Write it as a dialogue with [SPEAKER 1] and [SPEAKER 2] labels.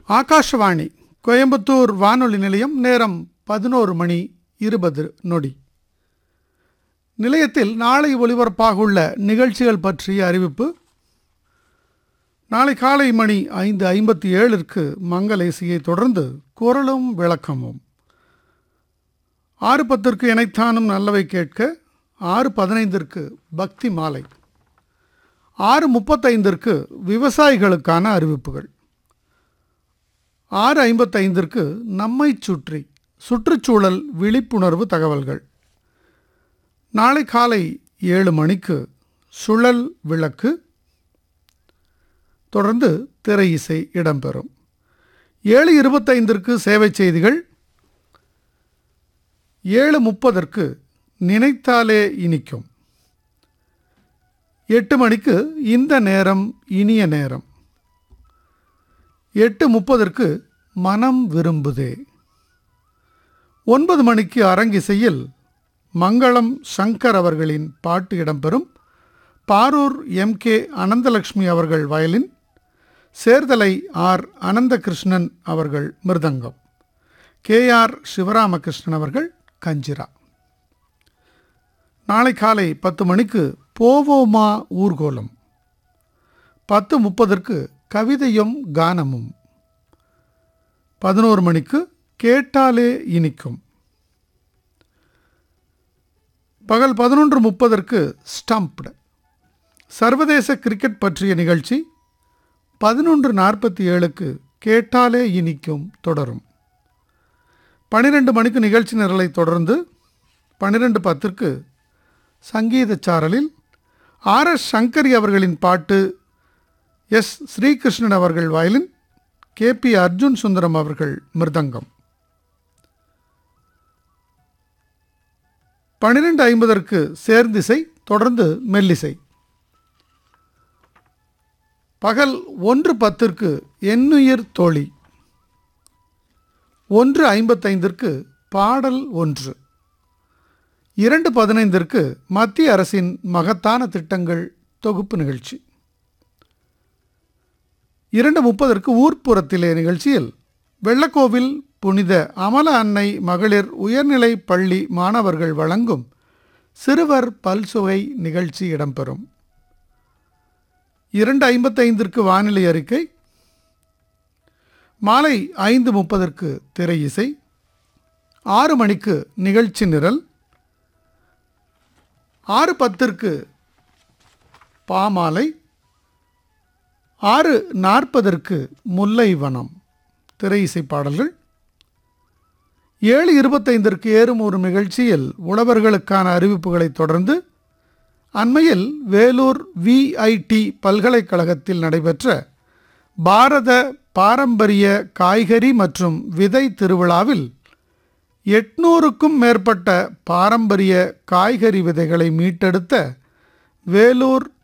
[SPEAKER 1] ஆகாஷவாணி கோயம்புத்தூர் வானொலி நிலையம் நேரம் பதினோரு மணி இருபது நொடி நிலையத்தில் நாளை ஒலிபரப்பாகுள்ள நிகழ்ச்சிகள் பற்றிய அறிவிப்பு நாளை காலை மணி ஐந்து ஐம்பத்தி ஏழிற்கு மங்களேசியை தொடர்ந்து குரலும் விளக்கமும் ஆறு பத்திற்கு இணைத்தானும் நல்லவை கேட்க ஆறு பதினைந்திற்கு பக்தி மாலை ஆறு முப்பத்தைந்திற்கு விவசாயிகளுக்கான அறிவிப்புகள் ஆறு ஐம்பத்தைந்திற்கு நம்மை சுற்றி சுற்றுச்சூழல் விழிப்புணர்வு தகவல்கள் நாளை காலை ஏழு மணிக்கு சுழல் விளக்கு தொடர்ந்து திரை இசை இடம்பெறும் ஏழு இருபத்தைந்திற்கு சேவை செய்திகள் ஏழு முப்பதற்கு நினைத்தாலே இனிக்கும் எட்டு மணிக்கு இந்த நேரம் இனிய நேரம் எட்டு முப்பதற்கு மனம் விரும்புதே ஒன்பது மணிக்கு அரங்கிசையில் மங்களம் சங்கர் அவர்களின் பாட்டு இடம்பெறும் பாரூர் எம் கே அனந்தலக்ஷ்மி அவர்கள் வயலின் சேர்தலை ஆர் அனந்தகிருஷ்ணன் அவர்கள் மிருதங்கம் கே ஆர் சிவராமகிருஷ்ணன் அவர்கள் கஞ்சிரா நாளை காலை பத்து மணிக்கு போவோமா ஊர்கோலம் பத்து முப்பதற்கு கவிதையும் கானமும் பதினோரு மணிக்கு கேட்டாலே இனிக்கும் பகல் பதினொன்று முப்பதற்கு ஸ்டம்ப்டு சர்வதேச கிரிக்கெட் பற்றிய நிகழ்ச்சி பதினொன்று நாற்பத்தி ஏழுக்கு கேட்டாலே இனிக்கும் தொடரும் பன்னிரெண்டு மணிக்கு நிகழ்ச்சி நிரலை தொடர்ந்து பன்னிரெண்டு பத்திற்கு சங்கீத சாரலில் ஆர் எஸ் சங்கரி அவர்களின் பாட்டு எஸ் ஸ்ரீகிருஷ்ணன் அவர்கள் violin K P Arjun Sundaram அவர்கள் மிருதங்கம் பன்னிரெண்டு ஐம்பதற்கு சேர்ந்திசை தொடர்ந்து மெல்லிசை பகல் ஒன்று பத்திற்கு எண்ணுயிர் தோழி ஒன்று ஐம்பத்தைந்திற்கு பாடல் ஒன்று இரண்டு பதினைந்திற்கு மத்திய அரசின் மகத்தான திட்டங்கள் தொகுப்பு நிகழ்ச்சி இரண்டு முப்பதற்கு ஊர்ப்புறத்திலே நிகழ்ச்சியில் வெள்ளக்கோவில் புனித அமல அன்னை மகளிர் உயர்நிலை பள்ளி மாணவர்கள் வழங்கும் சிறுவர் பல்சுவை நிகழ்ச்சி இடம்பெறும் இரண்டு ஐம்பத்தைந்திற்கு வானிலை அறிக்கை மாலை ஐந்து முப்பதற்கு திரை இசை ஆறு மணிக்கு நிகழ்ச்சி நிரல் ஆறு பத்திற்கு பாமாலை ஆறு நாற்பதற்கு முல்லை வனம் திரை இசை பாடல்கள் ஏழு இருபத்தைந்திற்கு ஏறும் ஒரு நிகழ்ச்சியில் உழவர்களுக்கான அறிவிப்புகளை தொடர்ந்து அண்மையில் வேலூர் விஐடி பல்கலைக்கழகத்தில் நடைபெற்ற பாரத பாரம்பரிய காய்கறி மற்றும் விதை திருவிழாவில் எட்நூறுக்கும் மேற்பட்ட பாரம்பரிய காய்கறி விதைகளை மீட்டெடுத்த வேலூர்